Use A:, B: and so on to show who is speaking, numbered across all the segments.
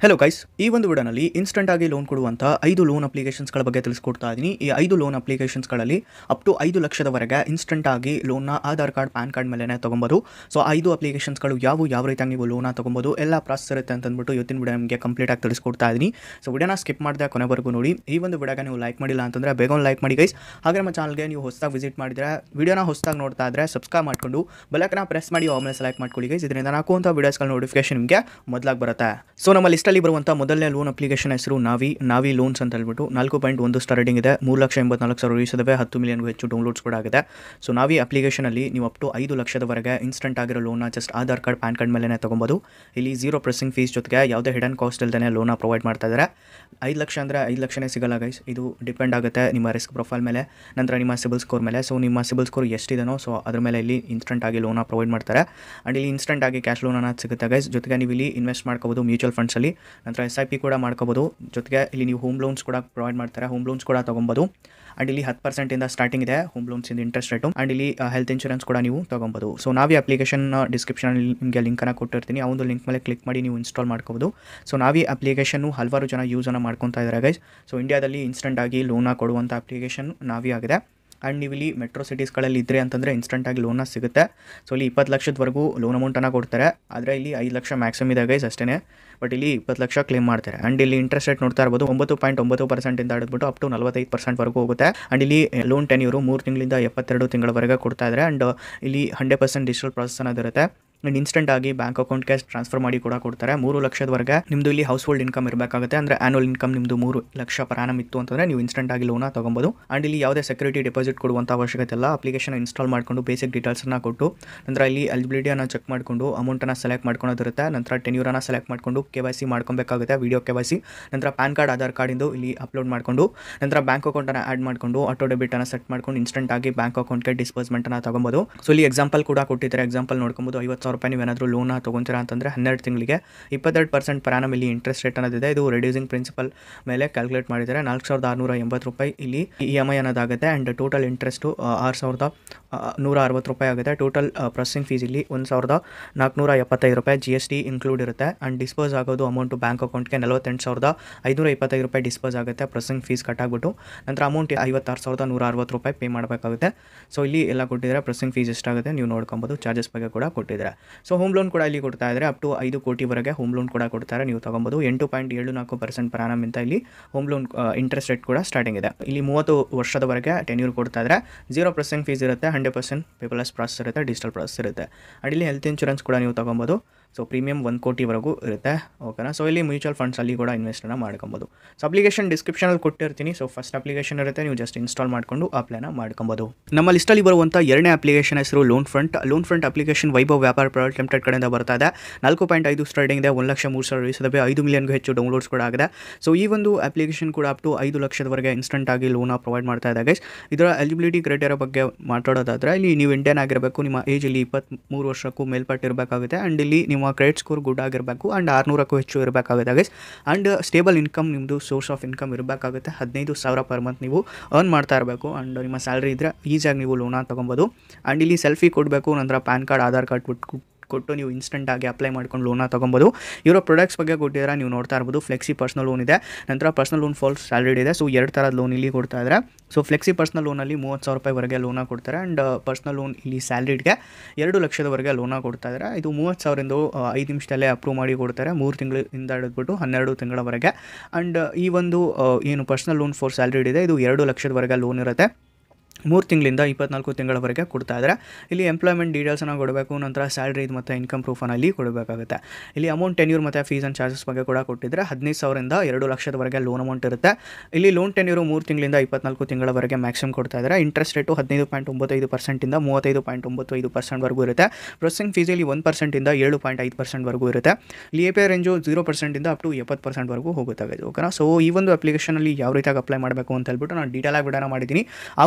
A: hello guys ಈ ಒಂದು ವಿಡಿಯೋನಲ್ಲಿ ಇನ್ಸ್ಟೆಂಟ್ ಆಗಿ ಲೋನ್ ಕೊಡುವಂಥ ಐದು ಲೋನ್ ಅಪ್ಲಿಕೇಶನ್ಸ್ಗಳ ಬಗ್ಗೆ ತಿಳಿಸ್ಕೊಡ್ತಾ ಇದ್ದೀನಿ ಈ ಐದು ಲೋನ್ ಅಪ್ಲಿಕೇಶನ್ಸ್ಗಳಲ್ಲಿ ಅಪ್ ಟು ಐದು ಲಕ್ಷದವರೆಗೆ ಇನ್ಸ್ಟೆಂಟ್ ಆಗಿ ಲೋನ್ನ ಆಧಾರ್ ಕಾರ್ಡ್ ಪ್ಯಾನ್ ಕಾರ್ಡ್ ಮೇಲೆ ತೊಗೊಬೋದು ಸೊ ಐದು ಅಪ್ಲಿಕೇಶನ್ಸ್ಗಳು ಯಾವ ಯಾವ ರೀತಿಯಾಗಿ ನೀವು ಲೋನ ತೊಗೊಬೋದು ಎಲ್ಲ ಪ್ರಾಸೆಸ್ ಇರುತ್ತೆ ಅಂತ ಅಂದ್ಬಿಟ್ಟು ಇವತ್ತಿನ ವಿಡಿಯೋ ನಿಮಗೆ ಕಂಪ್ಲೀಟ್ ಆಗಿ ತಿಳಿಸ್ಕೊಡ್ತಾ ಇದ್ದೀನಿ ಸೊ ವಿಡಿಯೋನ ಸ್ಕಿಪ್ ಮಾಡಿದೆ ಕೊನೆವರೆಗೂ ನೋಡಿ ಈ ಒಂದು ವಿಡಿಯೋಗೆ ನೀವು ಲೈಕ್ ಮಾಡಿಲ್ಲ ಅಂತಂದರೆ ಬೇಗ ಒಂದು ಲೈಕ್ ಮಾಡಿ ಗೈಸ್ ಹಾಗೆ ನಮ್ಮ ಚಾನಲ್ಗೆ ನೀವು ಹೊಸದಾಗಿ ವಿಸಿಟ್ ಮಾಡಿದ್ರೆ ವಿಡಿಯೋನ ಹೊಸದಾಗಿ ನೋಡ್ತಾ ಇದ್ರೆ ಸಬ್ಸ್ಕ್ರೈಬ್ ಮಾಡ್ಕೊಂಡು ಬೆಲಕನ್ನ ಪ್ರೆಸ್ ಮಾಡಿ ಆಮೇಲೆ ಸೆಲೆಕ್ಟ್ ಮಾಡ್ಕೊಳ್ಳಿ ಗೈಸ್ ಇದರಿಂದ ನಾನು ಹಾಕುವಂಥ ವಿಡಿಯೋಸ್ಗಳ ನೋಟಿಫಿಕೇಶನ್ ನಿಮಗೆ ಮೊದಲಾಗಿ ಬರುತ್ತೆ ಸೊ ನಮ್ಮ ಲಿಸ್ಟಲ್ಲಿ ಬರುವಂಥ ಮೊದಲನೇ ಲೋನ್ ಅಪ್ಲಿಕೇಶನ್ ಹೆಸರು ನಾವಿ ನಾವಿ ಲೋನ್ಸ್ ಅಂತ ಹೇಳ್ಬಿಟ್ಟು ನಾಲ್ಕು ಪಾಯಿಂಟ್ ಒಂದು ಸ್ಟಾರ್ ರೇಟಿಂಗ್ ಇದೆ ಮೂರು ಲಕ್ಷ ಎಂಬತ್ನಾಲ್ಕು ಸಾವಿರ ಇಸದವೆ ಹತ್ತು ಮಿಲಿಯನ್ಗೂ ಹೆಚ್ಚು ಡೌನ್ಲೋಡ್ಸ್ ಕೂಡ ಆಗಿದೆ ಸೊ ನಾವಿ ಅಪ್ಲಿಕೇಶನಲ್ಲಿ ನೀವು ಅಪ್ ಟು ಐದು ಲಕ್ಷದವರೆಗೆ ಇನ್ಸ್ಟೆಂಟ್ ಆಗಿರೋ ಲೋನ್ನ just Aadhaar card PAN card ಮೇಲೆ ತೊಗೊಬೋದು ಇಲ್ಲಿ ಜೀರೋ ಪ್ರೆಸ್ಸಿಂಗ್ ಫೀಸ್ ಜೊತೆಗೆ ಯಾವುದೇ ಹಿಡನ್ ಕಾಸ್ಟ್ ಇಲ್ದೇ ಲೋನ ಪ್ರೊವೈಡ್ ಮಾಡ್ತಾ ಇದ್ದಾರೆ ಐದು ಲಕ್ಷ ಅಂದರೆ ಐದು ಲಕ್ಷನೇ ಸಿಗಲ್ಲ ಗೈಸ್ ಇದು ಡಿಪೆಂಡ್ ಆಗುತ್ತೆ ನಿಮ್ಮ ರಿಸ್ಕ್ ಪ್ರೊಫೈಲ್ ಮೇಲೆ ನಂತರ ನಿಮ್ಮ ಸಿಬಿಲ್ ಸ್ಕೋರ್ ಮೇಲೆ ಸೊ ನಿಮ್ಮ ಸಿಬಿಲ್ ಸ್ಕೋರ್ ಎಷ್ಟಿದೆನೋ ಸೊ ಅದ್ರ ಮೇಲೆ ಇಲ್ಲಿ ಇನ್ಸ್ಟೆಂಟ್ ಆಗಿ ಲೋನ ಪ್ರೊವೈಡ್ ಮಾಡ್ತಾರೆ ಆ್ಯಂಡ್ ಇಲ್ಲಿ ಇನ್ಸ್ಟೆಂಟ್ ಆಗಿ ಕ್ಯಾಶ್ ಲೋನ್ ಅನ್ನೋದು ಸಿಗುತ್ತೆ ಗೈಸ್ ಜೊತೆಗೆ ನೀವು ಇಲ್ಲಿ ಇನ್ವೆಸ್ಟ್ ಮಾಡ್ಕೋಬೋದು ಮ್ಯೂಚುವಲ್ ಫಂಡ್ಸಲ್ಲಿ ನಂತರ ಎಸ್ ಐ ಪಿ ಕೂಡ ಮಾಡ್ಕೋಬೋದು ಜೊತೆಗೆ ಇಲ್ಲಿ ನೀವು ಹೋಮ್ ಲೋನ್ಸ್ ಕೂಡ ಪ್ರೊವೈಡ್ ಮಾಡ್ತಾರೆ ಹೋಮ್ ಲೋನ್ಸ್ ಕೂಡ ತೊಗೊಬೋದು ಆ್ಯಂಡ್ ಇಲ್ಲಿ ಹತ್ತು ಪರ್ಸೆಂಟಿಂದ ಸ್ಟಾರ್ಟಿಂಗ್ ಇದೆ ಹೋಮ್ ಲೋನ್ಸಿಂದ ಇಂಟ್ರೆಸ್ಟ್ ರೇಟು ಆ್ಯಂಡ್ ಇಲ್ಲಿ ಹೆಲ್ತ್ ಇನ್ಶೂರೆನ್ಸ್ ಕೂಡ ನೀವು ತೊಗೊಬೋದು ಸೊ ನಾವಿ ಅಪ್ಲಿಕೇಶನ್ ಡಿಸ್ಕ್ರಿಪ್ಷನಲ್ಲಿ ನಿಮಗೆ ಲಿಂಕನ್ನು ಕೊಟ್ಟಿರ್ತೀನಿ ಆ ಒಂದು ಲಿಂಕ್ ಮೇಲೆ ಕ್ಲಿಕ್ ಮಾಡಿ ನೀವು ಇನ್ಸ್ಟಾಲ್ ಮಾಡ್ಕೋಬೋದು ಸೊ ನಾವಿ ಅಪ್ಲಿಕೇಶನ್ನು ಹಲವಾರು ಜನ ಯೂಸನ್ನು ಮಾಡ್ಕೊತಾ ಇದ್ದಾರೆ ಗೈಸ್ ಸೊ ಇಂಡಿಯಾದಲ್ಲಿ ಇನ್ಸ್ಟೆಂಟ್ ಆಗಿ ಲೋನ ಕೊಡುವಂಥ ಅಪ್ಲಿಕೇಶನ್ ನಾವಿ ಆಗಿದೆ ಆ್ಯಂಡ್ ನೀವು ಇಲ್ಲಿ ಮೆಟ್ರೋ ಸಿಟೀಸ್ಗಳಲ್ಲಿ ಇದ್ದರೆ ಅಂತಂದರೆ ಇನ್ಸ್ಟೆಂಟಾಗಿ ಲೋನ ಸಿಗುತ್ತೆ ಸೊ ಇಲ್ಲಿ ಇಪ್ಪತ್ತು ಲಕ್ಷದವರೆಗೂ ಲೋನ್ ಅಮೌಂಟನ್ನು ಕೊಡ್ತಾರೆ ಆದರೆ ಇಲ್ಲಿ ಐದು ಲಕ್ಷ ಮ್ಯಾಕ್ಸಿಮಮ್ ಇದೆ ಗೈಸ್ ಅಷ್ಟೇ ಬಟ್ ಇಲ್ಲಿ ಇಪ್ಪತ್ತು ಲಕ್ಷ ಕ್ಲೇಮ್ ಮಾಡ್ತಾರೆ ಆ್ಯಂಡ್ ಇಲ್ಲಿ ಇಂಟ್ರೆಸ್ಟ್ ರೇಟ್ ನೋಡ್ತಾ ಇರ್ಬೋದು ಒಂಬತ್ತು ಪಾಯಿಂಟ್ ಒಂಬತ್ತು ಪರ್ಸೆಂಟಿಂದ ಹಿಡಿದ್ಬಿಟ್ಟು ಅಪ್ ಟು ನಲವತ್ತೈದು ಪರ್ಸೆಂಟ್ವರೆಗೂ ಹೋಗುತ್ತೆ ಆ್ಯಂಡ್ ಇಲ್ಲಿ ಲೋನ್ ಟೆನ್ ಇವರು ಮೂರು ತಿಂಗಳಿಂದ ಎಪ್ಪತ್ತೆರಡು ತಿಂಗಳವರೆಗೆ ಕೊಡ್ತಾ ಇದ್ದಾರೆ ಆ್ಯಂಡ್ ಇಲ್ಲಿ ಹಂಡ್ರೆಡ್ ಪರ್ಸೆಂಟ್ ಡಿಜಿಟಲ್ ಪ್ರಾಸೆಸ್ ಅನ್ನೋದಿರುತ್ತೆ ಆ್ಯಂಡ್ ಇನ್ಸ್ಟೆಂಟ್ ಆಗಿ ಬ್ಯಾಂಕ್ ಅಕೌಂಟ್ಗೆ ಟ್ರಾನ್ಸ್ಫರ್ ಮಾಡಿ ಕೂಡ ಕೊಡ್ತಾರೆ ಮೂರು ಲಕ್ಷದವರೆಗೆ ನಿಮ್ಮದು ಇಲ್ಲಿ ಹೌಸ್ ಹೋಲ್ಡ್ ಇನ್ಕಮ್ ಇರಬೇಕಾಗುತ್ತೆ ಅಂದರೆ ಆ್ಯನುವಲ್ ಇನ್ಕಮ್ ನಿಮ್ಮದು ಮೂರು ಲಕ್ಷ ಪರಾನಮ್ ಇತ್ತು ಅಂತಂದರೆ ನೀವು ಇನ್ಸ್ಟೆಂಟ್ ಆಗಿ ಲೋನ ತೊಗೊಬೋದು ಆ್ಯಂಡ್ ಇಲ್ಲಿ ಯಾವುದೇ ಸೆಕ್ಯೂರಿಟಿ ಡೆಪಾಸಿಟ್ ಕೊಡುವಂಥ ಅವಶ್ಯಕತೆ ಇಲ್ಲ ಅಪ್ಲಿಕೇಶನ್ ಇನ್ಸ್ಟಾಲ್ ಮಾಡಿಕೊಂಡು ಬೇಸಿಕ್ ಡೀಟೇಲ್ಸನ್ನು ಕೊಟ್ಟು ನಂತರ ಇಲ್ಲಿ ಎಲಿಬಿಲಿಟಿಯನ್ನು ಚೆಕ್ ಮಾಡಿಕೊಂಡು ಅಮೌಂಟನ್ನು ಸೆಲೆಕ್ಟ್ ಮಾಡ್ಕೊಳೋದಿರುತ್ತೆ ನಂತರ ಟೆನ್ಯೂರನ್ನು ಸೆಲೆಕ್ಟ್ ಮಾಡಿಕೊಂಡು ಕೆ ವೈ ಸಿ ಮಾಡ್ಕೊಬೇಕಾಗುತ್ತೆ ವೀಡಿಯೋ ಕೆ ವೈ ಸಿ ನಂತರ ಪ್ಯಾನ್ ಕಾರ್ಡ್ ಆಧಾರ್ ಕಾರ್ಡಿಂದು ಇಲ್ಲಿ ಅಪ್ಲೋಡ್ ಮಾಡಿಕೊಂಡು ನಂತರ ಬ್ಯಾಂಕ್ ಅಕೌಂಟನ್ನು ಆ್ಯಡ್ ಮಾಡಿಕೊಂಡು ಆಟೋ ಡೆಬಿಟನ್ನು ಸೆಟ್ ಮಾಡ್ಕೊಂಡು ಇನ್ಸ್ಟೆಂಟ್ ಆಗಿ ಬ್ಯಾಂಕ್ ಅಕೌಂಟ್ಗೆ ಡಿಸ್ಬರ್ಸ್ಮೆಂಟನ್ನು ತೊಗೊಬೋದು ಸೊ ಇಲ್ಲಿ ಎಕ್ಸಾಂಪಲ್ ಕೂಡ ಕೊಟ್ಟಿದ್ದಾರೆ ಎಕ್ಸಾಂಪಲ್ ನೋಡ್ಕೊಬೋದು ಐವತ್ತು ಸಾವಿರ ರೂಪಾಯಿ ನೀವೇನಾದರೂ ಲೋನ ತೊಗೊತೀರಾ ಅಂತಂದರೆ ಹನ್ನೆರಡು ತಿಂಗಳಿಗೆ ಇಪ್ಪತ್ತೆರಡು ಪರ್ಸೆಂಟ್ ಪರಾನಮ್ ಇಲ್ಲಿ ಇಂಟ್ರೆಸ್ಟ್ ರೇಟ್ ಅನ್ನೋದಿದೆ ಇದು ರೆಡ್ಯೂಸಿಂಗ್ ಪ್ರಿನ್ಸಿಪಲ್ ಮೇಲೆ ಕ್ಯಾಲ್ಕುಲೇಟ್ ಮಾಡಿದ್ದಾರೆ ನಾಲ್ಕು ಸಾವಿರದ ಆರುನೂರ ಎಂಬತ್ತು ರೂಪಾಯಿ ಇಲ್ಲಿ ಇ ಎಮ್ ಐ ಅನ್ನೋದಾಗುತ್ತೆ ಆ್ಯಂಡ್ ಟೋಟಲ್ ಇಂಟ್ರೆಸ್ಟು ಆರು ಸಾವಿರದ ಆ, ನೂರ ಅರವತ್ತು ರೂಪಾಯಿ ಆಗುತ್ತೆ ಟೋಟಲ್ ಪ್ರೊಸೆಸಿಂಗ್ ಫೀಸ್ ಇಲ್ಲಿ ಒಂದು ಸಾವಿರದ ನಾಲ್ಕುನೂರ ಎಪ್ಪತ್ತೈದು ರೂಪಾಯಿ ಜಿ ಎಸ್ ಟಿ ಇನ್ಕ್ಲೂಡ್ ಇರುತ್ತೆ ಆ್ಯಂಡ್ ಡಿಸ್ಪೋಸ್ ಆಗೋದು ಅಮೌಂಟು ಬ್ಯಾಂಕ್ ಅಕೌಂಟ್ಗೆ ನಲವತ್ತೆಂಟು ಸಾವಿರದ ಐನೂರ ಇಪ್ಪತ್ತೈದು ರೂಪಾಯಿ ಡಿಸ್ಪೋಸ್ ಆಗುತ್ತೆ ಪ್ರೊಸೆಸಿಂಗ್ ಫೀಸ್ ಕಟ್ಟಾಗ್ಬಿಟ್ಟು ನಂತರ ಅಮೌಂಟ್ ಐವತ್ತಾರು ಸಾವಿರದ ನೂರ ಅರವತ್ತು ರೂಪಾಯಿ ಪೇ ಮಾಡಬೇಕಾಗುತ್ತೆ ಸೊ ಇಲ್ಲಿ ಎಲ್ಲ ಕೊಟ್ಟಿದ್ದಾರೆ ಪ್ರೊಸೆಸಿಂಗ್ ಫೀಸ್ ಎಷ್ಟಾಗುತ್ತೆ ನೀವು ನೋಡ್ಕೊಬೋದು ಚಾರ್ಜಸ್ ಬಗ್ಗೆ ಕೂಡ ಕೊಟ್ಟಿದ್ದಾರೆ ಸೊ ಹೋಮ್ ಲೋನ್ ಕೂಡ ಇಲ್ಲಿ ಕೊಡ್ತಾ ಇದ್ದಾರೆ ಅಪ್ ಟು ಐದು ಕೋಟಿವರೆಗೆ ಹೋಮ್ ಲೋನ್ ಕೂಡ ಕೊಡ್ತಾರೆ ನೀವು ತೊಗೊಬೋದು ಎಂಟು ಪಾಯಿಂಟ್ ಏಳು ನಾಲ್ಕು ಪರ್ಸೆಂಟ್ ಪರಾನಮ್ ಅಂತ ಇಲ್ಲಿ ಹೋಮ್ ಲೋನ್ ಇಂಟ್ರೆಸ್ಟ್ ರೇಟ್ ಕೂಡ ಸ್ಟಾರ್ಟಿಂಗ್ ಇದೆ ಇಲ್ಲಿ ಮೂವತ್ತು ವರ್ಷದವರೆಗೆ ಟೆನ್ಯೂರ್ ಕೊಡ್ತಾ ಇದ್ದಾರೆ ಜೀರೋ ಪರ್ಸೆಂಟ್ ಫೀಸ್ ಇರುತ್ತೆ ಹಂಡ್ರೆಡ್ ಪರ್ಸೆಂಟ್ ಪೇಪರ್ಲೆಸ್ ಪ್ರಾಸೆಸ್ ಇರುತ್ತೆ ಡಿಜಿಟಲ್ ಪ್ರಾಸೆಸ್ ಇರುತ್ತೆ ಆ್ಯಂಡ್ ಇಲ್ಲಿ ಹೆಲ್ತ್ ಇನ್ಶೂರೆನ್ಸ್ ಕೂಡ ನೀವು ತೊಗೊಬೋದು ಸೊ ಪ್ರೀಮಿಯಮ್ ಒಂದು ಕೋಟಿವರೆಗೂ ಇರುತ್ತೆ ಓಕೆನಾ ಸೊ ಇಲ್ಲಿ ಮ್ಯೂಚುವಲ್ ಫಂಡ್ಸಲ್ಲಿ ಕೂಡ ಇನ್ವೆಸ್ಟನ್ನು ಮಾಡ್ಕೊಬೋದು ಸೊ ಅಪ್ಲಿಕೇಶನ್ ಡಿಸ್ಕ್ರಿಪ್ಷನಲ್ಲಿ ಕೊಟ್ಟಿರ್ತೀನಿ ಸೊ ಫಸ್ಟ್ ಅಪ್ಲಿಕೇಶನ್ ಇರುತ್ತೆ ನೀವು ಜಸ್ಟ್ ಇನ್ಸ್ಟಾಲ್ ಮಾಡಿಕೊಂಡು ಅಪ್ಲೈನ ಮಾಡ್ಕೊಬೋದು ನಮ್ಮ ಲಿಸ್ಟಲ್ಲಿ ಬರುವಂಥ ಎರಡನೇ ಅಪ್ಲಿಕೇಶನ್ ಹೆಸರು loan front loan front application Vaibhav Vyapar private limited ಕಡೆಯಿಂದ ಬರ್ತಾ ಇದೆ ನಾಲ್ಕು ಪಾಯಿಂಟ್ ಐದು ಸ್ಟಾರ್ಟಿಂಗ್ ಇದೆ ಒಂದು ಲಕ್ಷ ಮೂರು ಸಾವಿರ ಇಸದವೆ ಐದು ಮಿಲಿಯನ್ಗೂ ಹೆಚ್ಚು ಡೌನ್ಲೋಡ್ಸ್ ಕೂಡ ಆಗಿದೆ ಸೊ ಈ ಒಂದು ಅಪ್ಲಿಕೇಶನ್ ಕೂಡ ಅಪ್ ಟು ಐದು ಲಕ್ಷದವರೆಗೆ ಇನ್ಸ್ಟೆಂಟ್ ಆಗಿ ಲೋನ ಪ್ರೊವೈಡ್ ಮಾಡ್ತಾ ಇದೆ ಗೈಸ್ ಇದರ ಎಲಿಜಿಬಿಲಿಟಿ ಕ್ರೈಟೇರಿಯಾ ಬಗ್ಗೆ ಮಾತಾಡೋದಾದ್ರೆ ಇಲ್ಲಿ ನೀವು ಇಂಡಿಯನ್ ಆಗಿರಬೇಕು ನಿಮ್ಮ ಏಜ್ ಇಲ್ಲಿ ಇಪ್ಪತ್ತ್ಮೂರು ವರ್ಷಕ್ಕೂ ಮೇಲ್ಪಟ್ಟು ಇರಬೇಕಾಗುತ್ತೆ ಆ್ಯಂಡ್ ಇಲ್ಲಿ ನಿಮ್ಮ ಕ್ರೆಡಿಟ್ ಸ್ಕೋರ್ ಗುಡ್ ಆಗಿರಬೇಕು ಆ್ಯಂಡ್ ಆರುನೂರಕ್ಕೂ ಹೆಚ್ಚು ಇರಬೇಕಾಗುತ್ತೆ ಗೈಸ್ ಆ್ಯಂಡ್ ಸ್ಟೇಬಲ್ ಇನ್ಕಮ್ ನಿಮ್ಮದು ಸೋರ್ಸ್ ಆಫ್ ಇನ್ಕಮ್ ಇರಬೇಕಾಗುತ್ತೆ ಹದಿನೈದು ಸಾವಿರ ಪರ್ ಮಂತ್ ನೀವು ಅರ್ನ್ ಮಾಡ್ತಾ ಇರಬೇಕು ಆ್ಯಂಡ್ ನಿಮ್ಮ ಸ್ಯಾಲ್ರಿ ಇದ್ದರೆ ಈಸಿಯಾಗಿ ನೀವು ಲೋನ ತೊಗೊಬೋದು ಆ್ಯಂಡ್ ಇಲ್ಲಿ ಸೆಲ್ಫಿ ಕೊಡಬೇಕು ನಂತರ ಪ್ಯಾನ್ ಕಾರ್ಡ್ ಆಧಾರ್ ಕಾರ್ಡ್ ಕೊಟ್ಟು ಕೊಟ್ಟು ನೀವು ಇನ್ಸ್ಟೆಂಟ್ ಆಗಿ ಅಪ್ಲೈ ಮಾಡ್ಕೊಂಡು ಲೋನ ತೊಗೊಬೋದು ಇವರ ಪ್ರಾಡಕ್ಟ್ಸ್ ಬಗ್ಗೆ ಕೊಟ್ಟಿದ್ದಾರೆ ನೀವು ನೋಡ್ತಾ ಇರ್ಬೋದು ಫ್ಲೆಕ್ಸಿ ಪರ್ಸ್ನಲ್ ಲೋನ್ ಇದೆ ನಂತರ ಪರ್ಸ್ನಲ್ ಲೋನ್ ಫಾಲ್ ಸ್ಯಾಲರಿ ಇದೆ ಸೊ ಎರಡು ಥರದ ಲೋನ್ ಇಲ್ಲಿ ಕೊಡ್ತಾ ಇದ್ದಾರೆ ಸೊ ಫ್ಲೆಕ್ಸಿ ಪರ್ಸ್ನಲ್ ಲೋನಲ್ಲಿ ಮೂವತ್ತು ಸಾವಿರ ರೂಪಾಯಿವರೆಗೆ ಲೋನ ಕೊಡ್ತಾರೆ ಆ್ಯಂಡ್ ಪರ್ಸ್ನಲ್ ಲೋನ್ ಇಲ್ಲಿ ಸ್ಯಾಲ್ರಿಡ್ಗೆ ಎರಡು ಲಕ್ಷದವರೆಗೆ ಲೋನ ಕೊಡ್ತಾ ಇದ್ದಾರೆ ಇದು ಮೂವತ್ತು ಸಾವಿರದಿಂದ ಐದು ನಿಮಿಷದಲ್ಲೇ ಅಪ್ರೂವ್ ಮಾಡಿ ಕೊಡ್ತಾರೆ ಮೂರು ತಿಂಗಳಿಂದ ಹಿಡಿದ್ಬಿಟ್ಟು ಹನ್ನೆರಡು ತಿಂಗಳವರೆಗೆ ಆ್ಯಂಡ್ ಈ ಒಂದು ಆ, ಏನು ಪರ್ಸ್ನಲ್ ಲೋನ್ ಫಾರ್ ಸ್ಯಾಲ್ರಿಡ್ ಇದೆ ಇದು ಎರಡು ಲಕ್ಷದವರೆಗೆ ಲೋನ್ ಇರುತ್ತೆ ಮೂರು ತಿಂಗಳಿಂದ ಇಪ್ಪತ್ನಾಲ್ಕು ತಿಂಗಳವರೆಗೆ ಕೊಡ್ತಾ ಇದ್ದಾರೆ ಇಲ್ಲಿ ಎಂಪ್ಲಾಯ್ಮೆಂಟ್ ಡೀಟೇಲ್ಸನ್ನು ಕೊಡಬೇಕು ನಂತರ ಸ್ಯಾಲ್ರಿ ಮತ್ತು ಇನ್ಕಮ್ ಪ್ರೂಫನ್ನು ಇಲ್ಲಿ ಕೊಡಬೇಕಾಗುತ್ತೆ ಇಲ್ಲಿ ಅಮೌಂಟ್ ಟೆನ್ಯೂರ್ ಮತ್ತು ಫೀಸ್ ಆ್ಯಂಡ್ ಚಾರ್ಜಸ್ ಬಗ್ಗೆ ಕೂಡ ಕೊಟ್ಟಿದ್ದಾರೆ ಹದಿನೈದು ಸಾವಿರದಿಂದ ಎರಡು ಲಕ್ಷದವರೆಗೆ ಲೋನ್ ಅಮೌಂಟ್ ಇರುತ್ತೆ ಇಲ್ಲಿ ಲೋನ್ ಟೆನ್ಯೂರು ಮೂರು ತಿಂಗಳಿಂದ ಇಪ್ಪತ್ನಾಲ್ಕು ತಿಂಗಳವರೆಗೆ ಮ್ಯಾಕ್ಸಿಮಮ್ ಕೊಡ್ತಾ ಇದ್ದಾರೆ ಇಂಟ್ರೆಸ್ಟ್ ರೇಟು ಹದಿನೈದು ಪಾಯಿಂಟ್ ಒಂಬತ್ತೈದು ಪರ್ಸೆಂಟಿಂದ ಮೂವತ್ತೈದು ಪಾಯಿಂಟ್ ಒಂಬತ್ತು ಐದು ಪರ್ಸೆಂಟ್ವರೆಗೂ ಇರುತ್ತೆ ಪ್ರೊಸೆಸಿಂಗ್ ಫೀಸಲ್ಲಿ ಒಂದು ಪರ್ಸೆಂಟಿಂದ ಏಳು ಪಾಯಿಂಟ್ ಐದು ಪರ್ಸೆಂಟ್ವರೆಗೂ ಇರುತ್ತೆ ಇಲ್ಲಿ A P I range zero ಪರ್ಸೆಂಟಿಂದ ಅಪ್ ಟು ಎಪ್ಪತ್ತು ಪರ್ಸೆಂಟ್ವರೆಗೂ ಹೋಗುತ್ತೆ ಓಕೆನಾ ಸೊ ಈ ಒಂದು ಅಪ್ಲಿಕೇಶನಲ್ಲಿ ಯಾವ ರೀತಿಯಾಗಿ ಅಪ್ಲೈ ಮಾಡಬೇಕು ಅಂತ ಹೇಳ್ಬಿಟ್ಟು ನಾನು ಡೀಟೇಲ್ ಆಗಿ ವಿಡಿಯೋನ ಮಾಡಿದ್ದೀನಿ ಆ ಒಂದು ವಿಡಿಯೋನ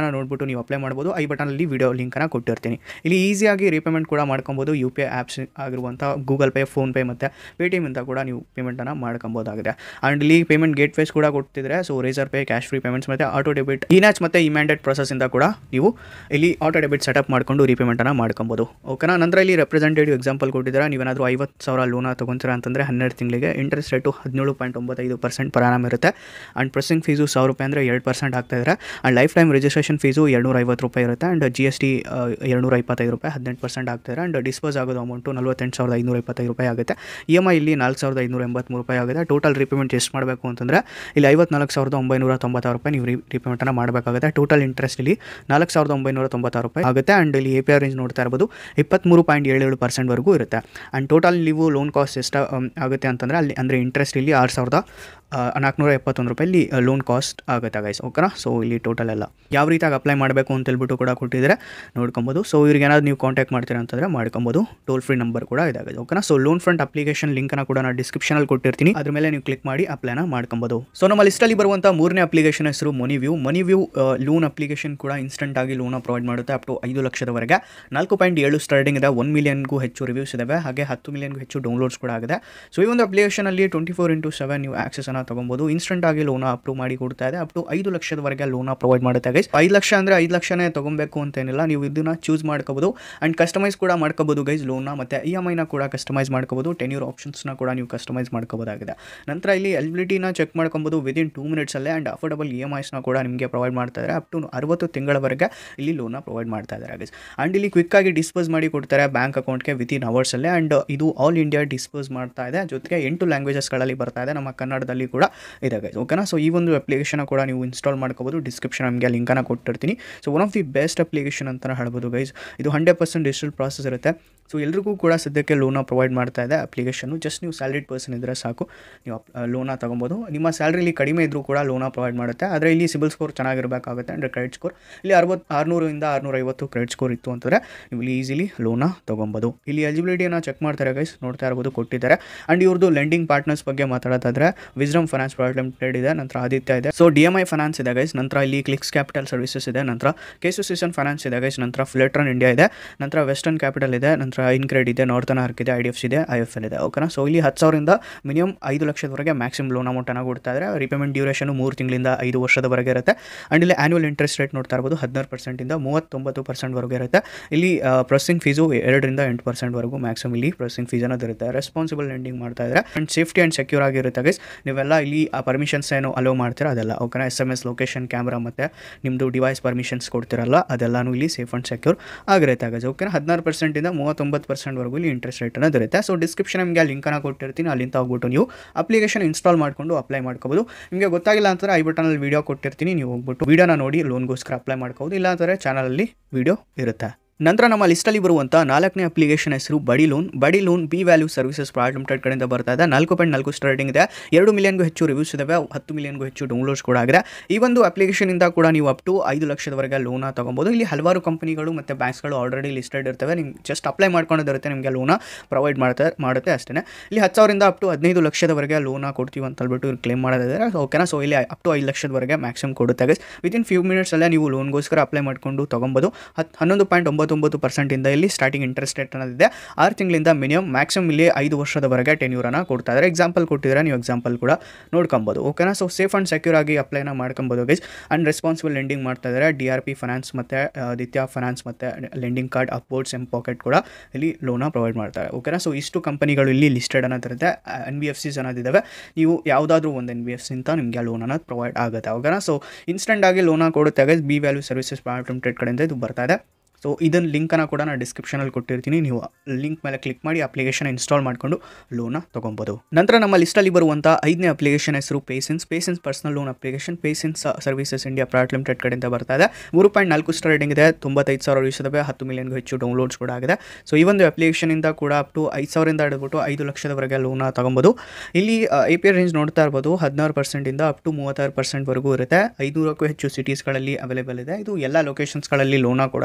A: ನೋಡ್ಬಿಟ್ಟು ನೀವು ಅಪ್ಲೈ ಮಾಡ್ಬೋದು ಐ ಬಟನಲ್ಲಿ ವಿಡಿಯೋ ಲಿಂಕನ್ನು ಕೊಟ್ಟಿರ್ತೀನಿ ಇಲ್ಲಿ ಈಸಿಯಾಗಿ ರೀಪೇಮೆಂಟ್ ಕೂಡ ಮಾಡ್ಕೊಬೋದು ಯು ಪಿ ಐ ಆ್ಯಪ್ಸ್ ಆಗಿರುವಂಥ ಗೂಗಲ್ ಪೇ ಫೋನ್ಪೇ ಮತ್ತು ಪೇಟಿಎಮ್ಮಿಂದ ಕೂಡ ನೀವು ಪೇಮೆಂಟನ್ನು ಮಾಡ್ಕೊಬೋದಾಗಿದೆ ಆ್ಯಂಡ್ ಇಲ್ಲಿ ಪೇಮೆಂಟ್ ಗೇಟ್ ವೇಸ್ ಕೂಡ ಕೊಡ್ತಿದ್ರೆ so Razorpay Cashfree payments ಮತ್ತು ಆಟೋ ಡೆಬಿಟ್ ಇನ್ಯಾಚ್ ಮತ್ತು ಇಮ್ಯಾಂಡೆಡ್ ಪ್ರೊಸೆಸಿಂದ ಕೂಡ ನೀವು ಇಲ್ಲಿ ಆಟೋ ಡೆಬಿಟ್ ಸೆಟಪ್ ಮಾಡಿಕೊಂಡು ರೀಪೇಮೆಂಟನ್ನು ಮಾಡ್ಕೊಬೋದು ಓಕೆನಾ ನಂತರ ಇಲ್ಲಿ ರೆಪ್ರೆಸೆಂಟೇಟಿವ್ ಎಕ್ಸಾಂಪಲ್ ಕೊಟ್ಟಿದ್ದಾರೆ ನೀವೇನಾದರೂ ಐವತ್ತು ಸಾವಿರ ಲೋನ ತೊಗೊತೀರಾ ಅಂತಂದರೆ ಹನ್ನೆರಡು ತಿಂಗಳಿಗೆ ಇಂಟ್ರೆಸ್ಟ್ ರೇಟು ಹದಿನೇಳು ಪಾಯಿಂಟ್ ಒಂಬತ್ತೈದು ಪರ್ಸೆಂಟ್ ಪರ್ annum ಇರುತ್ತೆ ಆ್ಯಂಡ್ ಪ್ರೊಸೆಸಿಂಗ್ ಫೀಸು ಸಾವಿರ ರೂಪಾಯಿ ಅಂದರೆ ಎರಡು ಪರ್ಸೆಂಟ್ ಆಗ್ತಾಯಿದ್ದಾರೆ and lifetime registration fees ಎರಡುನೂರ ಐವತ್ತು ರೂಪಾಯಿ ಇರುತ್ತೆ ಆ್ಯಂಡ್ ಜಿ ಎಸ್ ಟಿ ಎರಡುನೂರ ಇಪ್ಪತ್ತೈದು ರೂಪಾಯಿ ಹದಿನೆಂಟು ಪರ್ಸೆಂಟ್ ಆಗ್ತಾರೆ ಆ್ಯಂಡ್ ಡಿಸ್ಪೋಸ್ ಆಗೋದು ಅಮೌಂಟು ನಲ್ವತ್ತೆಂಟು ಸಾವಿರದ ಐನೂರ ಇಪ್ಪತ್ತೈದು ರೂಪಾಯಿ ಆಗುತ್ತೆ ಇ ಎಮ್ ಐ ಇಲ್ಲಿ ನಾಲ್ಕು ಸಾವಿರದ ಐನೂರ ಎಂಬತ್ತ್ಮೂರು ರೂಪಾಯಿ ಆಗುತ್ತೆ ಟೋಟಲ್ ರೀಪೇಮೆಂಟ್ ಎಷ್ಟು ಮಾಡಬೇಕು ಅಂತಂದರೆ ಇಲ್ಲಿ ಐವತ್ನಾಲ್ಕು ಸಾವಿರದ ಒಂಬೈನೂರ ತೊಂಬತ್ತಾರು ರೂಪಾಯಿ ನೀವು ರೀಪೇಮೆಂಟನ್ನು ಮಾಡಬೇಕಾಗುತ್ತೆ ಟೋಟಲ್ ಇಂಟ್ರೆಸ್ಟ್ ಇಲ್ಲಿ ನಾಲ್ಕು ಸಾವಿರದ ಒಂಬೈನೂರ ತೊಂಬತ್ತಾರು ರೂಪಾಯಿ ಆಗುತ್ತೆ ಆ್ಯಂಡ್ ಇಲ್ಲಿ ಎ ಪಿ ಆರ್ ರೇಂಜ್ ನೋಡ್ತಾ ಇರ್ಬೋದು ಇಪ್ಪತ್ತ್ಮೂರು ಪಾಯಿಂಟ್ ಏಳು ಏಳು ಪರ್ಸೆಂಟ್ವರೆಗೂ ಇರುತ್ತೆ ಆ್ಯಂಡ್ ಟೋಟಲ್ ನೀವು ಲೋನ್ ಕಾಸ್ಟ್ ಎಷ್ಟು ಅಮ್, ಆಗುತ್ತೆ ಅಂತಂದರೆ ಅಲ್ಲಿ ಅಂದರೆ ಇಂಟ್ರೆಸ್ಟ್ ಇಲ್ಲಿ ಆರು ಸಾವಿರದ ನಾಲ್ಕುನೂರ ಎಪ್ಪತ್ತೊಂದು ರೂಪಾಯಿ ಇಲ್ಲಿ ಲೋನ್ ಕಾಸ್ಟ್ ಆಗುತ್ತೆ ಗೈಸ್ ಓಕೆನಾ ಸೊ ಇಲ್ಲಿ ಟೋಟಲ್ ಎಲ್ಲ ಯಾವ ರೀತಿಯಾಗಿ ಅಪ್ಲೈ ಮಾಡಬೇಕು ಅಂತ ಹೇಳ್ಬಿಟ್ಟು ಕೂಡ ಕೊಟ್ಟಿದ್ದಾರೆ ನೋಡ್ಕೊಬೋದು ಸೊ ಇವ್ರಿಗೆ ಏನಾದ್ರು ನೀವು ಕಾಂಟ್ಯಾಕ್ಟ್ ಮಾಡ್ತೀರಾ ಅಂತಂದರೆ ಮಾಡ್ಕೊಬೋದು ಟೋಲ್ ಫ್ರೀ ನಂಬರ್ ಕೂಡ ಇದೆ ಓಕೆನಾ ಸೊ ಲೋನ್ ಫ್ರಂಟ್ ಅಪ್ಲಿಕೇಶನ್ ಲಿಂಕನ್ನು ಕೂಡ ನಾನು ಡಿಸ್ಕ್ರಿಪ್ಷನಲ್ಲಿ ಕೊಟ್ಟಿರ್ತೀನಿ ಅದ್ರ ಮೇಲೆ ನೀವು ಕ್ಲಿಕ್ ಮಾಡಿ ಅಪ್ಲೈನ ಮಾಡ್ಕೊಬೋದು ಸೊ ನಮ್ಮ ಲಿಸ್ಟಲ್ಲಿ ಬರುವಂಥ ಮೂರನೇ ಅಪ್ಲಿಕೇಶನ್ ಹೆಸರು money view money view loan application ಕೂಡ ಇನ್ಸ್ಟೆಂಟ್ ಆಗಿ ಲೋನ ಪ್ರೊವೈಡ್ ಮಾಡುತ್ತೆ ಅಪ್ ಟು ಐದು ಲಕ್ಷದವರೆಗೆ ನಾಲ್ಕು ಪಾಯಿಂಟ್ ಏಳು ಸ್ಟಾರ್ಟಿಂಗ್ ಇದೆ ಒನ್ ಮಿಲಿಯನ್ಗೂ ಹೆಚ್ಚು ರಿವ್ಯೂಸ್ ಇದಾವೆ ಹಾಗೆ ಹತ್ತು ಮಿಲಿಯನ್ಗೂ ಹೆಚ್ಚು ಡೌನ್ಲೋಡ್ಸ್ ಕೂಡ ಆಗಿದೆ ಸೊ ಈ ಒಂದು ಅಪ್ಲಿಕೇಶನಲ್ಲಿ ಟ್ವೆಂಟಿ ಫೋರ್ ಇಂಟು ಸೆವೆನ್ ನೀವು ಆಕ್ಸೆಸನ್ನು ತೊಗೊಬೋದು ಇನ್ಸ್ಟೆಂಟ್ ಆಗಿ ಲೋನ ಅಪ್ರೂವ್ ಮಾಡಿ ಕೊಡ್ತಾ ಇದೆ ಅಪ್ ಟು ಐದು ಲಕ್ಷದವರೆಗೆ ಲೋನ ಪ್ರೊವೈಡ್ ಮಾಡುತ್ತೆ ಗೈಸ್ ಐದು ಲಕ್ಷ ಅಂದರೆ ಐದು ಲಕ್ಷನೇ ತೊಗೊಬೇಕು ಅಂತೇನಿಲ್ಲ ನೀವು ಇದನ್ನ ಚೂಸ್ ಮಾಡ್ಕೋಬೋದು ಆ್ಯಂಡ್ ಕಸ್ಟಮೈಸ್ ಕೂಡ ಮಾಡ್ಕೋಬೋದು ಗೈಸ್ ಲೋನ್ನ ಮತ್ತು ಇ ಎಮ್ ಐನ ಕೂಡ ಕಸ್ಟಮೈಸ್ ಮಾಡ್ಕೋಬೋದು ಟೆನ್ಯೂರ್ ಆಪ್ಷನ್ಸ್ನ ಕೂಡ ನೀವು ಕಸ್ಟಮೈಸ್ ಮಾಡ್ಕೋಬೋದಾಗಿದೆ ನಂತರ ಇಲ್ಲಿ ಎಲಿಬಿಲಿಟಿನ ಚೆಕ್ ಮಾಡ್ಕೊಬೋದು ವಿದಿನ್ ಟೂ ಮಿನಿಟ್ಸಲ್ಲೇ ಆ್ಯಂಡ್ ಅಫೋರ್ಡಬಲ್ ಇ ಎಮ್ ಐಸ್ನ ಕೂಡ ನಿಮಗೆ ಪ್ರೊವೈಡ್ ಮಾಡ್ತಾ ಇದ್ದಾರೆ ಅಪ್ ಟು ಅರವತ್ತು ತಿಂಗಳವರೆಗೆ ಇಲ್ಲಿ ಲೋನ ಪ್ರೊವೈಡ್ ಮಾಡ್ತಾ ಇದ್ದಾರೆ ಗೈಸ್ ಆ್ಯಂಡ್ ಇಲ್ಲಿ ಕ್ವಿಕ್ಕಾಗಿ ಡಿಸ್ಪೋಸ್ ಮಾಡಿ ಕೊಡ್ತಾರೆ ಬ್ಯಾಂಕ್ ಅಕೌಂಟ್ಗೆ ವಿತಿನ್ ಅವರ್ಸಲ್ಲೇ ಆ್ಯಂಡ್ ಇದು ಆಲ್ ಇಂಡಿಯಾ ಡಿಸ್ಪೋಸ್ ಮಾಡ್ತಾ ಇದೆ ಜೊತೆಗೆ ಎಂಟು ಲ್ಯಾಂಗ್ವೇಜಸ್ಗಳಲ್ಲಿ ಬರ್ತಾ ಇದೆ ನಮ್ಮ ಕನ್ನಡದಲ್ಲಿ ಕೂಡ ಇದೆ ಗೈಸ್ ಓಕೆನಾ ಸೊ ಈ ಒಂದು ಅಪ್ಲಿಕೇಶನ್ ಕೂಡ ನೀವು ಇನ್ಸ್ಟಾಲ್ ಮಾಡ್ಕೋಬೋದು ಡಿಸ್ಕ್ರಿಪ್ಷನ್ ನಮಗೆ ಲಿಂಕನ್ನು ಕೊಟ್ಟಿರ್ತೀನಿ so one of the best application ಅಂತಲೇ ಹೇಳ್ಬೋದು ಗೈಸ್ ಇದು ಹಂಡ್ರೆಡ್ ಪರ್ಸೆಂಟ್ ಡಿಜಿಟಲ್ ಪ್ರಾಸೆಸ್ ಇರುತ್ತೆ ಸೊ ಎಲ್ರಿಗೂ ಕೂಡ ಸದ್ಯಕ್ಕೆ ಲೋನ ಪ್ರೊವೈಡ್ ಮಾಡ್ತಾ ಇದೆ ಅಪ್ಲಿಕೇಶನ್ನು ಜಸ್ಟ್ ನೀವು ಸ್ಯಾಲ್ರಿಡ್ ಪರ್ಸನ್ ಇದ್ದರೆ ಸಾಕು ನೀವು ಲೋನ ತೊಗೊಬೋದು ನಿಮ್ಮ ಸ್ಯಾಲ್ರಿಲಿ ಕಡಿಮೆ ಇದ್ದರೂ ಕೂಡ ಲೋನ ಪ್ರೊವೈಡ್ ಮಾಡುತ್ತೆ ಆದರೆ ಇಲ್ಲಿ ಸಿಬಿಲ್ ಸ್ಕೋರ್ ಚೆನ್ನಾಗಿರಬೇಕಾಗುತ್ತೆ ಅಂದರೆ ಕ್ರೆಡಿಟ್ ಸ್ಕೋರ್ ಇಲ್ಲಿ ಅರವತ್ತು ಆರುನೂರಿಂದ ಆರುನೂರ ಐವತ್ತು ಕ್ರೆಡಿಟ್ ಸ್ಕೋರ್ ಇತ್ತು ಅಂತಂದರೆ ನೀವು ಇಲ್ಲಿ ಈಸಿಲಿ ಲೋನ ತೊಗೊಬೋದು ಇಲ್ಲಿ ಎಲಿಜಿಬಿಲಿಟಿಯನ್ನು ಚೆಕ್ ಮಾಡ್ತಾರೆ ಗೈಸ್ ನೋಡ್ತಾ ಇರ್ಬೋದು ಕೊಟ್ಟಿದ್ದಾರೆ ಆ್ಯಂಡ್ ಇವ್ರದ್ದು ಲೆಂಡಿಂಗ್ ಪಾರ್ಟ್ನರ್ಸ್ ಬಗ್ಗೆ ಮಾತಾಡೋದಾದ್ರೆ ವಿಸ್ಡಮ್ ಫೈನಾನ್ಸ್ ಪ್ರೈವೇಟ್ ಲಿಮಿಟೆಡ್ ಇದೆ ನಂತರ ಆದಿತ್ಯ ಇದೆ so D M I finance ಇದೆ ಗೈಸ್ ನಂತರ ಇಲ್ಲಿ ಕ್ಲಿಕ್ಸ್ ಕ್ಯಾಪಿಟಲ್ ಸರ್ವಿಸಸ್ ಇದೆ ನಂತರ ಕೇಸುಸೇಷನ್ ಫೈನಾನ್ಸ್ ಇದೆ ಗೈಸ್ ನಂತರ ಫಿಲೆಟ್ರನ್ ಇಂಡಿಯಾ ಇದೆ ನಂತರ ವೆಸ್ಟರ್ನ್ ಕ್ಯಾಪಿಟಲ್ ಇದೆ ನಂತರ ಇನ್ಕ್ರೆಡ್ ಇದೆ ನಾರ್ತನ್ ಆರ್ಕ್ ಇದೆ ಐ ಡಿ ಎಫ್ ಇದೆ ಐ ಎಫ್ ಎಲ್ ಇದೆ ಓಕೆನಾ ಸೊ ಇಲ್ಲಿ ಹತ್ತು ಸಾವಿರದಿಂದ ಮಿನಿಮಮ್ ಐದು ಲಕ್ಷದವರೆಗೆ ಮ್ಯಾಕ್ಸಿಮಮ್ ಲೋನ್ ಅಮೌಂಟನ್ನು ಕೊಡ್ತಾ ಇದ್ದಾರೆ ರಿಪೇಮೆಂಟ್ ಡ್ಯೂರೇಷನ್ ಮೂರು ತಿಂಗಳಿಂದ ಐದು ವರ್ಷದವರೆಗೆ ಇರುತ್ತೆ ಆ್ಯಂಡ್ ಇಲ್ಲಿ ಆ್ಯನ್ಯುವಲ್ ಇಂಟ್ರೆಸ್ಟ್ ರೇಟ್ ನೋಡ್ತಾ ಇರ್ಬೋದು ಹದಿನಾರು ಪರ್ಸೆಂಟಿಂದ ಮೂವತ್ತೊಂಬತ್ತು ಪರ್ಸೆಂಟ್ವರೆಗೆ ಇರುತ್ತೆ ಇಲ್ಲಿ ಪ್ರೊಸೆಸಿಂಗ್ ಫೀಸು ಎರಡರಿಂದ ಎಂಟು ಪರ್ಸೆಂಟ್ವರೆಗೂ ಮ್ಯಾಕ್ಸಿಮಮ್ ಇಲ್ಲಿ ಪ್ರೊಸೆಸಿಂಗ್ ಫೀಸ್ ಅನ್ನೋದು ಇರುತ್ತೆ ರೆಸ್ಪಾನ್ಸಿಬಲ್ ಲೆಂಡಿಂಗ್ ಮಾಡ್ತಾ ಇದ್ದಾರೆ ಆ್ಯಂಡ್ ಸೇಫ್ಟಿ ಆ್ಯಂಡ್ ಸೆಕ್ಯೂರ್ ಆಗಿರುತ್ತೆ ಗೈಸ್ ನೀವೆಲ್ಲ ಇಲ್ಲಿ ಆ ಪರ್ಮಿಷನ್ಸ್ ಏನು ಅಲೋ ಮಾಡ್ತೀರಾ ಅದೆಲ್ಲ ಓಕೆನಾ S M S location camera ಮತ್ತು ನಿಮ್ಮದು ಡಿವೈಸ್ ಪರ್ಮಿಷನ್ಸ್ ಕೊಡ್ತಿರಲ್ಲ ಅದೆಲ್ಲನೂ ಇಲ್ಲಿ ಸೇಫ್ ಆ್ಯಂಡ್ ಸೆಕ್ಯೂರ್ ಆಗಿರುತ್ತೆ ಗೈಸ್ ಓಕೆನಾ ಹದಿನಾರು ಪರ್ಸೆಂಟಿಂದ ಮೂವತ್ತೊಂಬತ್ತು ಪರ್ಸೆಂಟ್ವರೆಗೂ ಇಲ್ಲಿ ಇಂಟ್ರೆಸ್ಟ್ ರೇಟ್ ಅನ್ನೋದು ಇರುತ್ತೆ ಸೊ ಡಿಸ್ಕ್ರಿಪ್ಷನ್ ನಿಮಗೆ ಲಿಂಕನ್ನು ಕೊಟ್ಟಿರ್ತೀನಿ ಅಲ್ಲಿಂದ ಹೋಗ್ಬಿಟ್ಟು ನೀವು ಅಪ್ಲಿಕೇಶನ್ ಇನ್ಸ್ಟಾಲ್ ಮಾಡಿಕೊಂಡು ಅಪ್ಲೈ ಮಾಡ್ಕೋಬೋದು ನಿಮಗೆ ಗೊತ್ತಾಗಿಲ್ಲ ಅಂತಂದರೆ ಐ ಬಟನಲ್ಲಿ ವೀಡಿಯೋ ಕೊಟ್ಟಿರ್ತೀನಿ ನೀವು ಹೋಗ್ಬಿಟ್ಟು ವೀಡಿಯೋನ ನೋಡಿ ಲೋನ್ಗೋಸ್ಕರ ಅಪ್ಲೈ ಮಾಡ್ಕೋಬೋದು ಇಲ್ಲ ಅಂತಂದರೆ ಚಾನಲಲ್ಲಿ ವೀಡಿಯೋ ಇರುತ್ತೆ ನಂತರ ನಮ್ಮ ಲಿಸ್ಟಲ್ಲಿ ಬರುವಂಥ ನಾಲ್ಕನೇ ಅಪ್ಲಿಕೇಶನ್ ಹೆಸರು Buddy loan Buddy loan B value services private limited ಕಡೆಯಿಂದ ಬರ್ತಾ ಇದೆ ನಾಲ್ಕು ಪಾಯಿಂಟ್ ನಾಲ್ಕು ಸ್ಟಾರ್ಟಿಂಗ್ ಇದೆ ಎರಡು ಮಿಲಿಯನ್ಗೂ ಹೆಚ್ಚು ರಿವ್ಯೂಸ್ ಇದಾವೆ ಹತ್ತು ಮಿಲಿಯನ್ಗೂ ಹೆಚ್ಚು ಡೌನ್ಲೋಡ್ಸ್ ಕೂಡ ಆಗಿದೆ ಈ ಒಂದು ಅಪ್ಲಿಕೇಶನಿಂದ ಕೂಡ ನೀವು ಅಪ್ ಟು ಐದು ಲಕ್ಷದವರೆಗೆ ಲೋನ ತೊಗೊಬೋದು ಇಲ್ಲಿ ಹಲವಾರು ಕಂಪನಿಗಳು ಮತ್ತು ಬ್ಯಾಂಕ್ಸ್ಗಳು ಆಲ್ರೆಡಿ ಲಿಸ್ಟೆಡ್ ಇರ್ತವೆ ನಿಮ್ಗೆ ಜಸ್ಟ್ ಅಪ್ಲೈ ಮಾಡ್ಕೊಂಡಿರುತ್ತೆ ನಿಮಗೆ ಲೋನ ಪ್ರೊವೈಡ್ ಮಾಡ್ತಾ ಮಾಡುತ್ತೆ ಅಷ್ಟೇ ಇಲ್ಲಿ ಹತ್ತು ಸಾವಿರದಿಂದ ಅಪ್ ಟು ಹದಿನೈದು ಲಕ್ಷದವರೆಗೆ ಲೋನ ಕೊಡ್ತೀವಿ ಅಂತ ಹೇಳ್ಬಿಟ್ಟು ಇವ್ರು ಕ್ಲೇಮ್ ಮಾಡೋದಿದ್ದಾರೆ ಓಕೆನಾ ಸೊ ಇಲ್ಲಿ ಅಪ್ ಟು ಐದು ಲಕ್ಷದವರೆಗೆ ಮ್ಯಾಕ್ಸಿಮಮ್ ಕೊಡುತ್ತೆ ಗೈಸ್ ವಿತಿನ್ ಫ್ಯೂ ಮಿನಿಟ್ಸಲ್ಲೇ ನೀವು ಲೋನ್ಗೋಸ್ಕರ ಅಪ್ಲೈ ಮಾಡಿಕೊಂಡು ತೊಗೊಬೋದು ಹತ್ತು ಹನ್ನೊಂದು ಪಾಯಿಂಟ್ ಒಂಬತ್ತೊಂಬತ್ತು ಪರ್ಸೆಂಟಿಂದ ಇಲ್ಲಿ ಸ್ಟಾರ್ಟಿಂಗ್ ಇಂಟ್ರೆಸ್ಟ್ ರೇಟ್ ಅನ್ನೋದಿದೆ ಆರು ತಿಂಗಳಿಂದ ಮಿನಿಮಮ್ ಮ್ಯಾಕ್ಸಿಮಮ್ ಇಲ್ಲಿ ಐದು ವರ್ಷದವರೆಗೆ ಟೆನ್ಯೂರನ್ನು ಕೊಡ್ತಾ ಇದ್ದಾರೆ ಎಕ್ಸಾಂಪಲ್ ಕೊಟ್ಟಿದ್ದಾರೆ ನೀವು ಎಕ್ಸಾಂಪಲ್ ಕೂಡ ನೋಡ್ಕೊಬೋದು ಓಕೆನಾ ಸೊ ಸೇಫ್ ಆ್ಯಂಡ್ ಸೆಕ್ಯೂರ್ ಆಗಿ ಅಪ್ಲೈನ ಮಾಡ್ಕೊಬೋದು ಗೈಸ್ ಆ್ಯಂಡ್ ರೆಸ್ಪಾನ್ಸಿಬಲ್ ಲೆಂಡಿಂಗ್ ಮಾಡ್ತಾ ಇದ್ದಾರೆ ಡಿ ಆರ್ ಪಿ ಫೈನಾನ್ಸ್ ಮತ್ತು ಆದಿತ್ಯ ಫೈನಾನ್ಸ್ ಮತ್ತು Lendingkart Upwards M pocket ಕೂಡ ಇಲ್ಲಿ ಲೋನ ಪ್ರೊವೈಡ್ ಮಾಡ್ತಾರೆ ಓಕೆನಾ ಸೊ ಇಷ್ಟು ಕಂಪನಿಗಳು ಇಲ್ಲಿ ಲಿಸ್ಟೆಡ್ ಅನ್ನೋದಿರುತ್ತೆ ಎನ್ ಬಿ ಎಫ್ ಸಿಸ್ ಅನ್ನೋದಿದ್ದಾವೆ ನೀವು ಯಾವುದಾದ್ರೂ ಒಂದು ಎನ್ ಬಿ ಎಫ್ ಸಿಂತ ನಿಮಗೆ ಲೋನ್ ಅನ್ನೋದು ಪ್ರೊವೈಡ್ ಆಗುತ್ತೆ ಓಕೆನಾ ಸೊ ಇನ್ಸ್ಟೆಂಟ್ ಆಗಿ ಲೋನ ಕೊಡುತ್ತೆ guys B value services private limited ಕಡೆಯಿಂದ ಇದು ಬರ್ತಾ ಇದೆ ಸೊ ಇದನ್ನು ಲಿಂಕನ್ನು ಕೂಡ ನಾನು ಡಿಸ್ಕ್ರಿಪ್ಷನಲ್ಲಿ ಕೊಟ್ಟಿರ್ತೀನಿ ನೀವು ಲಿಂಕ್ ಮೇಲೆ ಕ್ಲಿಕ್ ಮಾಡಿ ಅಪ್ಲಿಕೇಶನ್ ಇನ್ಸ್ಟಾಲ್ ಮಾಡಿಕೊಂಡು ಲೋನ ತೊಗೊಬೋದು ನಂತರ ನಮ್ಮ ಲಿಸ್ಟಲ್ಲಿ ಬರುವಂಥ ಐದನೇ ಅಪ್ಲಿಕೇಶನ್ ಹೆಸರು PaySense PaySense personal loan application PaySense services India private limited ಕಡೆಯಿಂದ ಬರ್ತಾ ಇದೆ ಮೂರು ಪಾಯಿಂಟ್ ನಾಲ್ಕು ಸ್ಟಾರ್ ರೇಟಿಂಗ್ ಇದೆ ತೊಂಬತ್ತೈದು ಸಾವಿರ ಇದಾವೆ ಹತ್ತು ಮಿಲಿಯನ್ಗೂ ಹೆಚ್ಚು ಡೌನ್ಲೋಡ್ಸ್ ಕೂಡ ಆಗಿದೆ ಸೊ ಈ ಒಂದು ಅಪ್ಲಿಕೇಶನಿಂದ ಕೂಡ ಅಪ್ ಟು ಐದು ಸಾವಿರದಿಂದ ಹಿಡಿದ್ಬಿಟ್ಟು ಐದು ಲಕ್ಷದವರೆಗೆ ಲೋನ ತೊಗೊಬೋದು ಇಲ್ಲಿ ಎ ಪಿ ರೇಂಜ್ ನೋಡ್ತಾ ಇರ್ಬೋದು ಹದಿನಾರು ಪರ್ಸೆಂಟಿಂದ ಅಪ್ ಟು ಮೂವತ್ತಾರು ಪರ್ಸೆಂಟ್ವರೆಗೂ ಇರುತ್ತೆ ಐನೂರಕ್ಕೂ ಹೆಚ್ಚು ಸಿಟೀಸ್ಗಳಲ್ಲಿ ಅವೈಲೇಬಲ್ ಇದೆ ಇದು ಎಲ್ಲ ಲೊಕೇಶನ್ಸ್ಗಳಲ್ಲಿ ಲೋನ ಕೊಡಲ್ಲ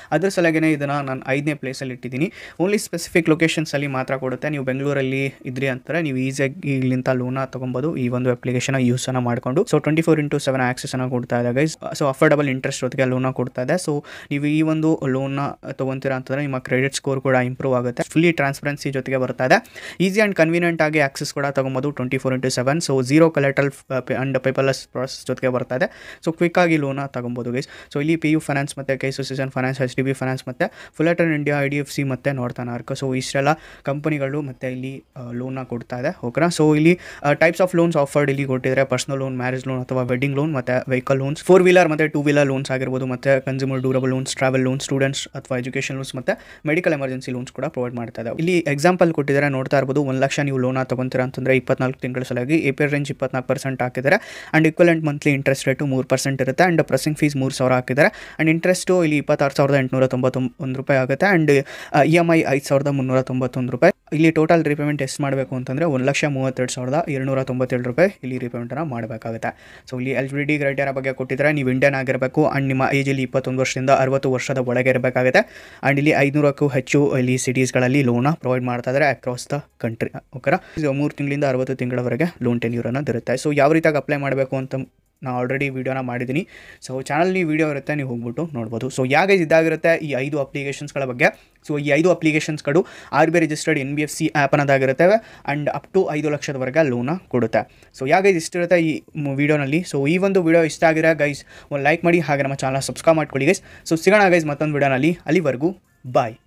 A: ಅದ್ರ ಸಲಗೇ ಇದನ್ನು ನಾನು ಐದನೇ ಪ್ಲೇಸಲ್ಲಿ ಇಟ್ಟಿದ್ದೀನಿ ಓನ್ಲಿ ಸ್ಪೆಸಿಫಿಕ್ ಲೊಕೇಶನ್ಸಲ್ಲಿ ಮಾತ್ರ ಕೊಡುತ್ತೆ ನೀವು ಬೆಂಗಳೂರಲ್ಲಿ ಇದ್ರಿ ಅಂತಾರೆ ನೀವು ಈಸಿಯಾಗಿ ಇಲ್ಲಿಂದ ಲೋನ ತೊಗೊಬೋದು ಈ ಒಂದು ಅಪ್ಲಿಕೇಶನ್ ಯೂಸನ್ನು ಮಾಡಿಕೊಂಡು so twenty four into seven ಆಕ್ಸೆಸನ್ನು ಕೊಡ್ತಾ ಇದೆ ಗೈಸ್ ಸೊ ಅಫೋರ್ಡಬಲ್ ಇಂಟ್ರೆಸ್ಟ್ ಜೊತೆಗೆ ಲೋನ ಕೊಡ್ತಾ ಇದೆ ಸೊ ನೀವು ಈ ಒಂದು ಲೋನ್ನ ತೊಗೊತೀರಾ ಅಂತಂದರೆ ನಿಮ್ಮ ಕ್ರೆಡಿಟ್ ಸ್ಕೋರ್ ಕೂಡ ಇಂಪ್ರೂವ್ ಆಗುತ್ತೆ ಫುಲ್ಲಿ ಟ್ರಾನ್ಸ್ಪರೆನ್ಸಿ ಜೊತೆಗೆ ಬರ್ತಾ ಇದೆ ಈಸಿ ಆ್ಯಂಡ್ ಕನ್ವೀನಿಯಂಟ್ ಆಗಿ ಆಕ್ಸೆಸ್ ಕೂಡ ತೊಗೊಬೋದು twenty four into seven so zero collateral and paperless process ಜೊತೆಗೆ ಬರ್ತಾ ಇದೆ ಸೊ ಕ್ವಿಕ್ಕಾಗಿ ಲೋನ ತೊಗೊಬೋದು ಗೈಸ್ ಸೊ ಇಲ್ಲಿ ಪಿ ಯು ಫೈನಾನ್ಸ್ ಮತ್ತು ಕೈ ಸೊಸೈಷನ್ finance H D B finance ಮತ್ತು Fullerton India I D F C ಮತ್ತು ನಾರ್ಥನ್ ಆರ್ಕ್ ಸೊ ಇಷ್ಟೆಲ್ಲ ಕಂಪನಿಗಳು ಮತ್ತು ಇಲ್ಲಿ ಲೋನ್ನ ಕೊಡ್ತಾ ಇದೆ ಓಕೆನಾ ಸೊ ಇಲ್ಲಿ ಟೈಪ್ಸ್ ಆಫ್ ಲೋನ್ಸ್ ಆಫರ್ಡ್ ಇಲ್ಲಿ ಕೊಟ್ಟಿದ್ದಾರೆ ಪರ್ಸನಲ್ ಲೋನ್ ಮ್ಯಾರೇಜ್ ಲೋನ್ ಅಥವಾ ವೆಡ್ಡಿಂಗ್ ಲೋನ್ ಮತ್ತು ವೆಹಿಕಲ್ ಲೋನ್ಸ್ ಫೋರ್ ವೀಲರ್ ಮತ್ತು ಟೂ ವೀಲರ್ ಲೋನ್ಸ್ ಆಗಿರ್ಬೋದು ಮತ್ತು consumer durable loans travel loan students ಅಥವಾ ಎಜುಕೇಷನ್ ಲೋನ್ಸ್ ಮತ್ತು ಮೆಡಿಕಲ್ ಎಮರ್ಜೆನ್ಸಿ ಲೋನ್ಸ್ ಕೂಡ ಪ್ರೊವೈಡ್ ಮಾಡ್ತಾ ಇದ್ದಾವೆ ಇಲ್ಲಿ ಎಕ್ಸಾಂಪಲ್ ಕೊಟ್ಟಿದ್ದಾರೆ ನೋಡ್ತಾ ಇರ್ಬೋದು ಒಂದು ಲಕ್ಷ ನೀವು ಲೋನ ತೊಗೊಂತೀರಾ ಅಂತಂದರೆ ಇಪ್ಪತ್ನಾಲ್ಕು ತಿಂಗಳ ಸಲುವಾಗಿ ಎಪಿಎಲ್ ರೇಂಜ್ ಇಪ್ಪತ್ನಾಲ್ಕು ಪರ್ಸೆಂಟ್ ಹಾಕಿದ್ದಾರೆ and equivalent monthly interest rate ಮೂರು ಪರ್ಸೆಂಟ್ ಇರುತ್ತೆ ಆ್ಯಂಡ್ ಪ್ರೊಸೆಸಿಂಗ್ ಫೀಸ್ ಮೂರು ಸಾವಿರ ಹಾಕಿದ್ದಾರೆ ಆ್ಯಂಡ್ ಇಂಟ್ರೆಸ್ಟು ಇಲ್ಲಿ ಇಪ್ಪತ್ತಾರು ಸಾವಿರದ ಎಂಟುನೂರ ತೊಂಬತ್ತೊಂದು ರೂಪಾಯಿ ಆಗುತ್ತೆ ಆ್ಯಂಡ್ ಇ ಎಮ್ ಐ ಐದು ಸಾವಿರದ ಮುನ್ನೂರ ತೊಂಬತ್ತೊಂದು ರೂಪಾಯಿ ಇಲ್ಲಿ ಟೋಟಲ್ ರಿಪೇಮೆಂಟ್ ಎಷ್ಟು ಮಾಡಬೇಕು ಅಂತಂದರೆ ಒಂದು ಲಕ್ಷ ಮೂವತ್ತೆರಡು ಸಾವಿರದ ಏಳ್ನೂರ ತೊಂಬತ್ತೇಳು ರೂಪಾಯಿ ಇಲ್ಲಿ ರಿಪೇಮೆಂಟನ್ನು ಮಾಡಬೇಕಾಗುತ್ತೆ ಸೊ ಇಲ್ಲಿ ಎಲ್ ಡಿ ಕ್ರೈಟೇರಿಯಾ ಬಗ್ಗೆ ಕೊಟ್ಟಿದ್ದಾರೆ ನೀವು ಇಂಡಿಯನ್ ಆಗಿರಬೇಕು ಆ್ಯಂಡ್ ನಿಮ್ಮ ಏಜಲ್ಲಿ ಇಪ್ಪತ್ತೊಂದು ವರ್ಷದಿಂದ ಅರವತ್ತು ವರ್ಷದ ಒಳಗೆ ಇರಬೇಕಾಗುತ್ತೆ ಆ್ಯಂಡ್ ಇಲ್ಲಿ ಐನೂರಕ್ಕೂ ಹೆಚ್ಚು ಇಲ್ಲಿ ಸಿಟೀಸ್ಗಳಲ್ಲಿ ಲೋನ ಪ್ರೊವೈಡ್ ಮಾಡ್ತಾ ಇದ್ದಾರೆ ಅಕ್ರಾಸ್ ದ ಕಂಟ್ರಿ ಓಕೆನಾ ಮೂರು ತಿಂಗಳಿಂದ ಅರವತ್ತು ತಿಂಗಳವರೆಗೆ ಲೋನ್ ಟೆನ್ಯೂರ್ ಅನ್ನೋದು ಇರುತ್ತೆ ಸೊ ಯಾವ ರೀತಿಯಾಗಿ ಅಪ್ಲೈ ಮಾಡಬೇಕು ಅಂತ ನಾನು ಆಲ್ರೆಡಿ ವೀಡಿಯೋನ ಮಾಡಿದ್ದೀನಿ ಸೊ ಚಾನಲ್ನಿ ವೀಡಿಯೋ ಇರುತ್ತೆ ನೀವು ಹೋಗ್ಬಿಟ್ಟು ನೋಡ್ಬೋದು ಸೊ ಯಾಕೆ ಇದಾಗಿರುತ್ತೆ ಈ ಐದು ಅಪ್ಲಿಕೇಶನ್ಸ್ಗಳ ಬಗ್ಗೆ ಸೊ ಈ ಐದು ಅಪ್ಲಿಕೇಶನ್ಸ್ಗಳು R B registered N B F C app ಅನ್ನೋದಾಗಿರುತ್ತವೆ ಆ್ಯಂಡ್ ಅಪ್ ಟು ಐದು ಲಕ್ಷದವರೆಗೆ ಲೋನ ಕೊಡುತ್ತೆ ಸೊ ಯಾಕೆ ಇಷ್ಟಿರುತ್ತೆ ಈ ವೀಡಿಯೋನಲ್ಲಿ ಸೊ ಈ ಒಂದು ವೀಡಿಯೋ ಇಷ್ಟ ಆಗಿರೋ ಗೈಸ್ ಒಂದು ಲೈಕ್ ಮಾಡಿ ಹಾಗೆ ನಮ್ಮ ಚಾನಲ್ ಸಬ್ಸ್ಕ್ರೈಬ್ ಮಾಡ್ಕೊಳ್ಳಿ ಗೈಸ್ ಸೊ ಸಿಗೋಣ ಗೈಸ್ ಮತ್ತೊಂದು ವೀಡಿಯೋನಲ್ಲಿ ಅಲ್ಲಿವರೆಗೂ ಬಾಯ್